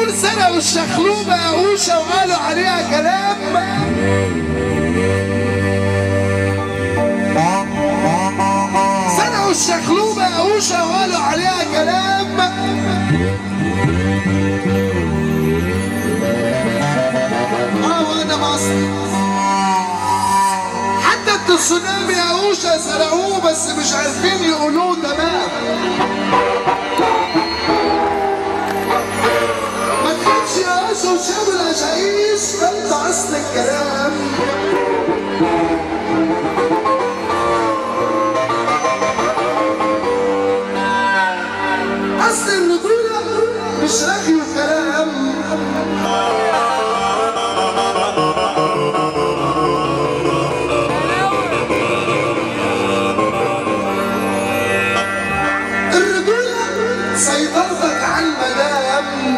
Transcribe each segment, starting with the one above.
بقول سرقوا الشخلوبة يا أوشة وقالوا عليها كلام سرقوا الشخلوبة يا أوشة وقالوا عليها كلام اه وانا مصري حتى التسونامي يا اوشا سرقوه بس مش عارفين يقولوه تمام ما تخافش يا اوشا وشاب العشايش ده انت اصل الكلام اصل الرجوله مش رغي وكلام الرجولة سيطرتك على المدام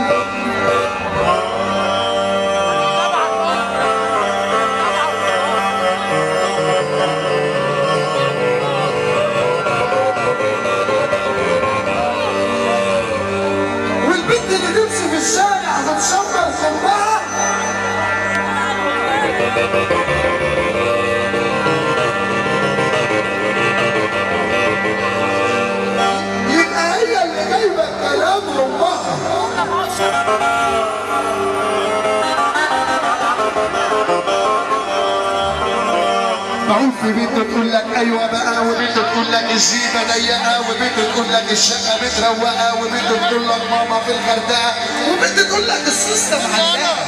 والبنت اللي تمشي في الشارع هتشمر خمها يبقى هي اللي جايبه كلام لامها معقول في بنت تقول لك ايوه بقى وبنت تقول لك الجيبه ضيقه وبنت تقول لك الشقه متروقه وبنت تقول لك ماما في الغردقه وبنت تقول لك السوسته معلقه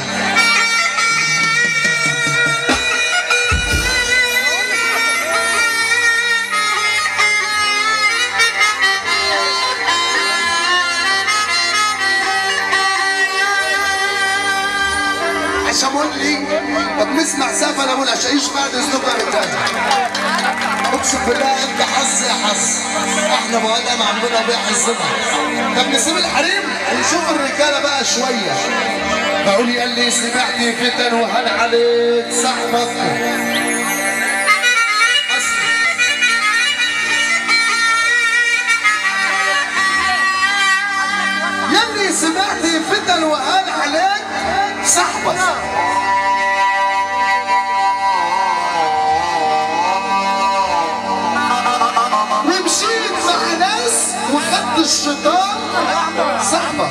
عشان اقول لي طب نسمع سقف انا اقول عشان ايش بعد اسلوبها بالتاني اقسم بالله انت حظ يا حظ احنا بقى مع ربنا بيحظنا طب نسيب الحريم ونشوف الرجاله بقى شويه بقول يا اللي سمعتي فتن وهل عليك صاحبك يا اللي سمعتي فتن وهل عليك صاحبك ومشيت مع ناس وخدت الشيطان صاحبك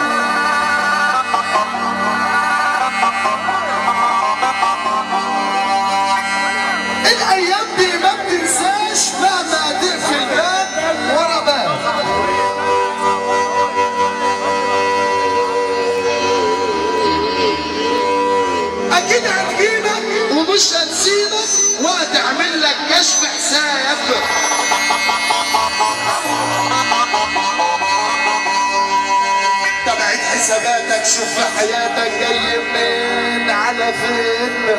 الايام دي ما بتنساش مهما تقفل باب ورا باب اكيد هتجيبك ومش هتسيبك وهتعمل لك كشف حساب تبعت حساباتك شوف في حياتك جاي منين على فين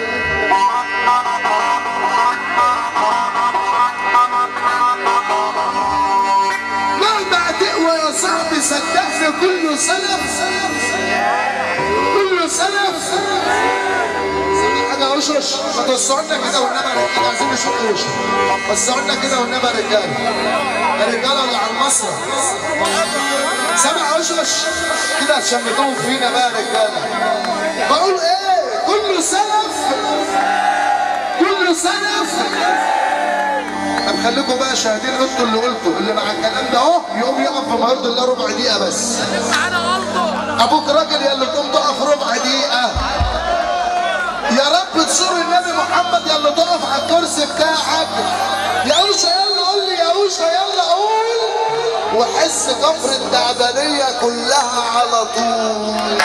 مهما تقوى يا صاحبي صدقني كله سلف كله سلف سامع حاجه وشوش ما توسعوا لنا كده والنبي يا رجاله عايزين نشوف وش وسعوا لنا كده والنبي يا رجاله يا رجاله اللي على المسرح سامع وشوش كده هتشمتوهم فينا بقى يا رجاله بقول ايه كله سلف كله سلف طب خليكم بقى شاهدين انتوا اللي قلتوا اللي مع الكلام ده اهو يقوم يقف في مرض الله ربع دقيقه بس ابوك راجل يا اللي تقوم تقف ربع دقيقه يا رب تزور النبي محمد يا اللي تقف على الكرسي بتاعك يا اوشا يلا قول لي يا اوشا يلا قول وحس كفر التعبانيه كلها على طول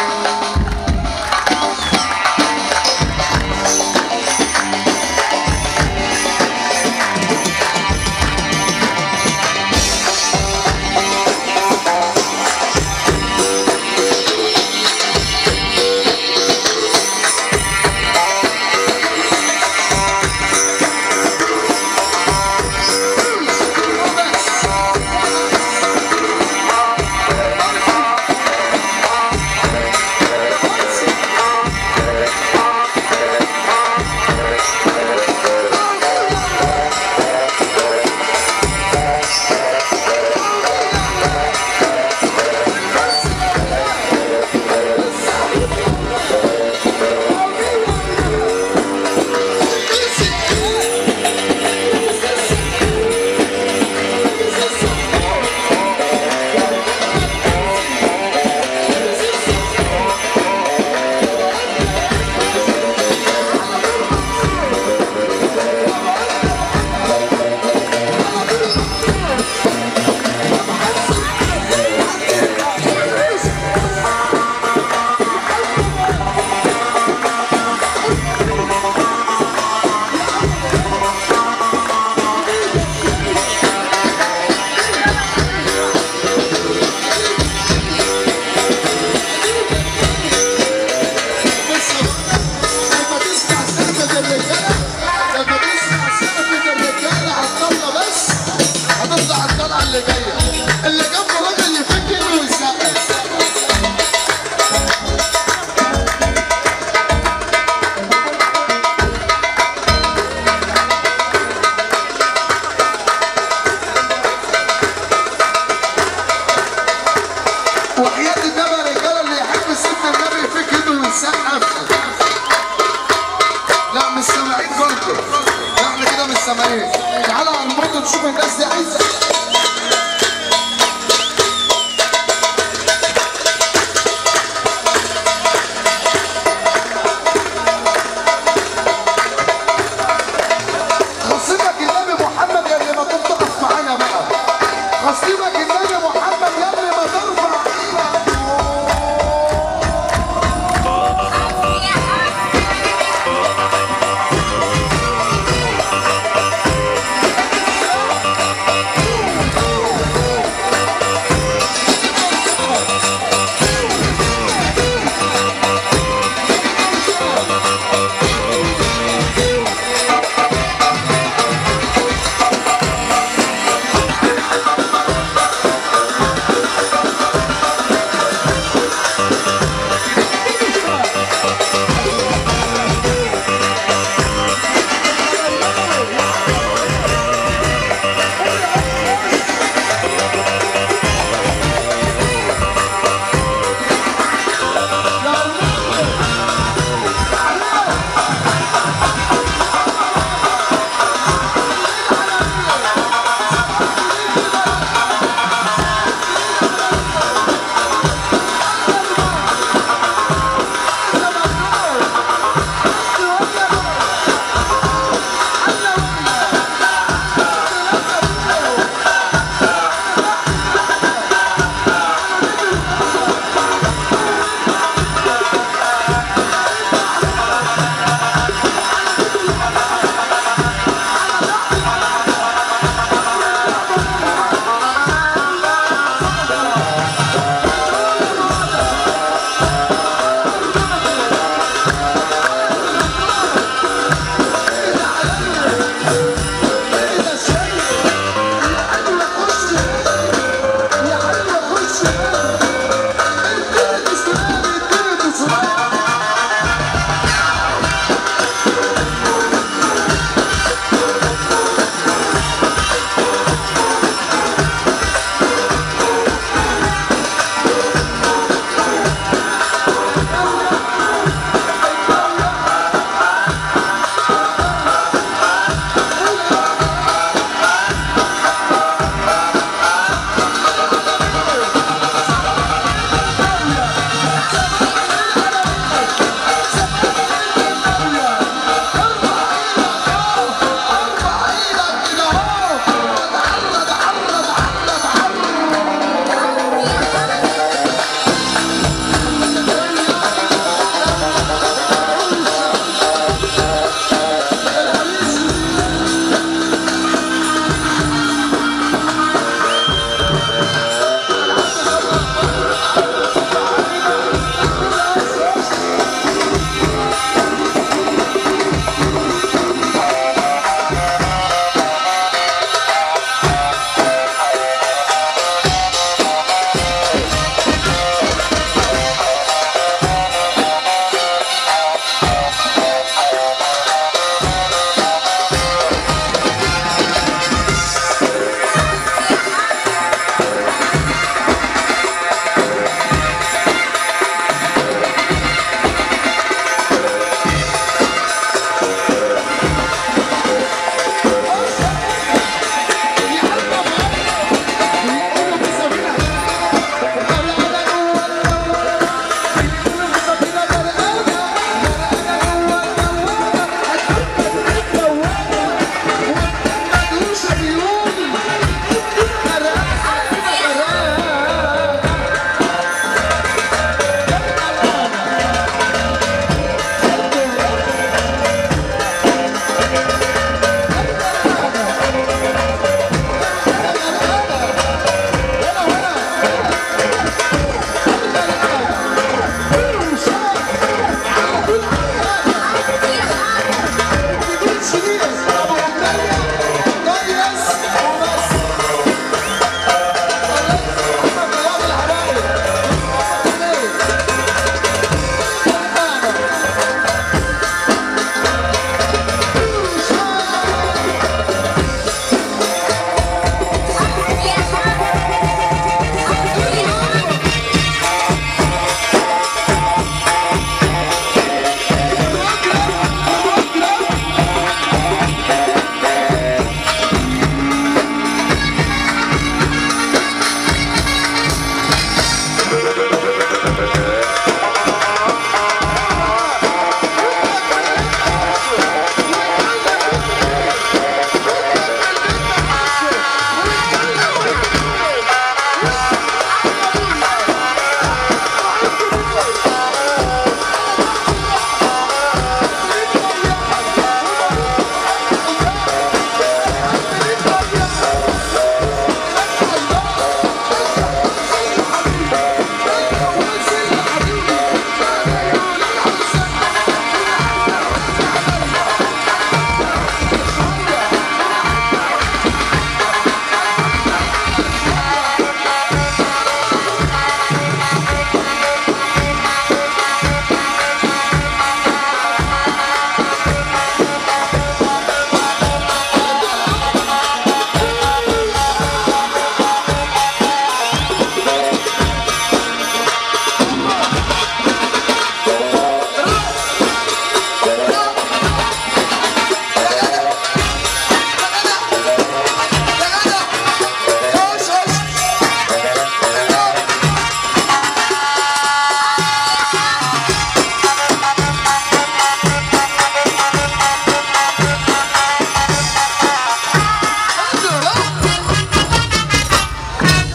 السماهين تعالوا على الموت نشوف الناس دي عايزه